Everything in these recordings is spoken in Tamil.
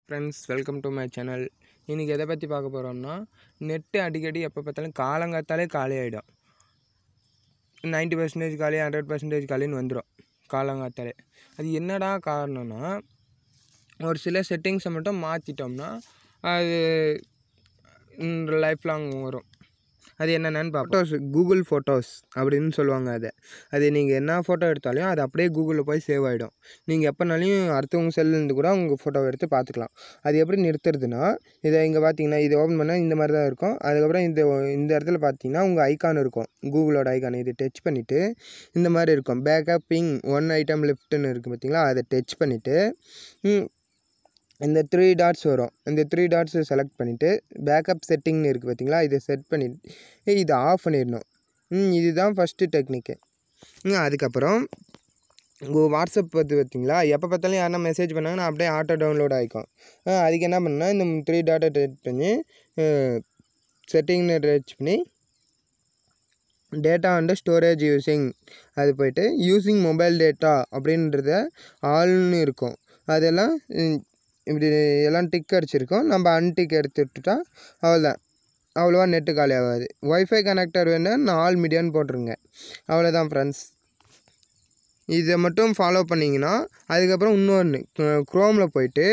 friends welcome to my channel இன்றைக்கி எதை பற்றி பார்க்க போகிறோம்னா நெட்டு அடிக்கடி எப்போ பார்த்தாலும் காலங்காத்தாலே காலி ஆகிடும் நைன்ட்டி பர்சன்டேஜ் காலி ஹண்ட்ரட் பர்சன்டேஜ் காலின்னு வந்துடும் காலங்காத்தாலே அது என்னடா காரணம்னா ஒரு சில செட்டிங்ஸை மட்டும் மாற்றிட்டோம்னா அது லைஃப் லாங் வரும் அது என்னென்னு ஃபோட்டோஸ் கூகுள் ஃபோட்டோஸ் அப்படின்னு சொல்லுவாங்க அதை அது நீங்கள் என்ன ஃபோட்டோ எடுத்தாலும் அது அப்படியே கூகுளில் போய் சேவ் ஆகிடும் நீங்கள் எப்போனாலையும் அடுத்தவங்க செல்லேருந்து கூட உங்கள் ஃபோட்டோவை எடுத்து பார்த்துக்கலாம் அது எப்படி நிறுத்துறதுன்னா இதை இங்கே பார்த்தீங்கன்னா இதை ஓப்பன் பண்ணால் இந்த மாதிரி தான் இருக்கும் அதுக்கப்புறம் இந்த இந்த இடத்துல பார்த்தீங்கன்னா உங்கள் ஐகான் இருக்கும் கூகுளோட ஐகான் இதை டச் பண்ணிவிட்டு இந்த மாதிரி இருக்கும் பேக்கப்பிங் ஒன் ஐட்டம் லெஃப்ட்டுன்னு இருக்குது பார்த்தீங்களா அதை டச் பண்ணிவிட்டு இந்த த்ரீ டாட்ஸ் வரும் இந்த த்ரீ டாட்ஸை செலக்ட் பண்ணிவிட்டு பேக்கப் செட்டிங்னு இருக்குது பார்த்தீங்களா இதை செட் பண்ணிட்டு இதை ஆஃப் பண்ணிடணும் ம் இதுதான் ஃபஸ்ட்டு டெக்னிக்கு ம் அதுக்கப்புறம் உங்கள் வாட்ஸ்அப் பார்த்து பார்த்தீங்களா எப்போ பார்த்தாலும் யாருனா மெசேஜ் பண்ணாங்கன்னா அப்படியே ஆட்டோ டவுன்லோட் ஆகிக்கும் அதுக்கு என்ன பண்ணால் இந்த த்ரீ டாட்டை டச் பண்ணி செட்டிங்னு டச் பண்ணி டேட்டா அண்டு ஸ்டோரேஜ் யூஸிங் அது போயிட்டு யூஸிங் மொபைல் டேட்டா அப்படின்றத ஆல்னு இருக்கும் அதெல்லாம் இப்படி எல்லாம் டிக் அடிச்சிருக்கோம் நம்ம அன்டிக் எடுத்து விட்டுட்டா அவ்வளோதான் அவ்வளோவா நெட்டு காலி ஆகாது ஒய்ஃபை கனெக்டர் வேணும் நான் ஆல் மீடியான்னு போட்டுருங்க அவ்வளோதான் ஃப்ரெண்ட்ஸ் இதை மட்டும் ஃபாலோ பண்ணிங்கன்னா அதுக்கப்புறம் இன்னொன்று க்ரோமில் போயிட்டு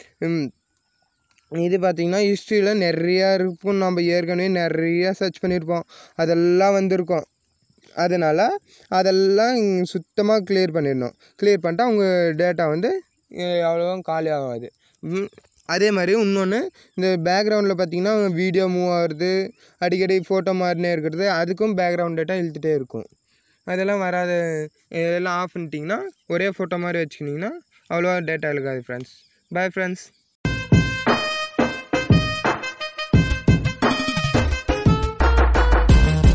இது பார்த்திங்கன்னா ஹிஸ்ட்ரியில் நிறையா இருக்கும் நம்ம ஏற்கனவே நிறையா சர்ச் பண்ணியிருப்போம் அதெல்லாம் வந்திருக்கும் அதனால் அதெல்லாம் சுத்தமாக கிளியர் பண்ணிடணும் கிளியர் பண்ணிட்டா உங்கள் டேட்டா வந்து அவ்வளோவா காலி ஆகாது அதே மாதிரி இன்னொன்று இந்த பேக்ரவுண்டில் பார்த்தீங்கன்னா வீடியோ மூவ் ஆகுறது அடிக்கடி ஃபோட்டோ மாதிரினே இருக்கிறது அதுக்கும் பேக்ரவுண்ட் டேட்டா இழுத்துகிட்டே இருக்கும் அதெல்லாம் வராத இதெல்லாம் ஆஃப் பண்ணிட்டிங்கன்னா ஒரே ஃபோட்டோ மாதிரி வச்சுக்கிட்டிங்கன்னா அவ்வளோவா டேட்டா இழுக்காது ஃப்ரெண்ட்ஸ் பாய் ஃப்ரெண்ட்ஸ்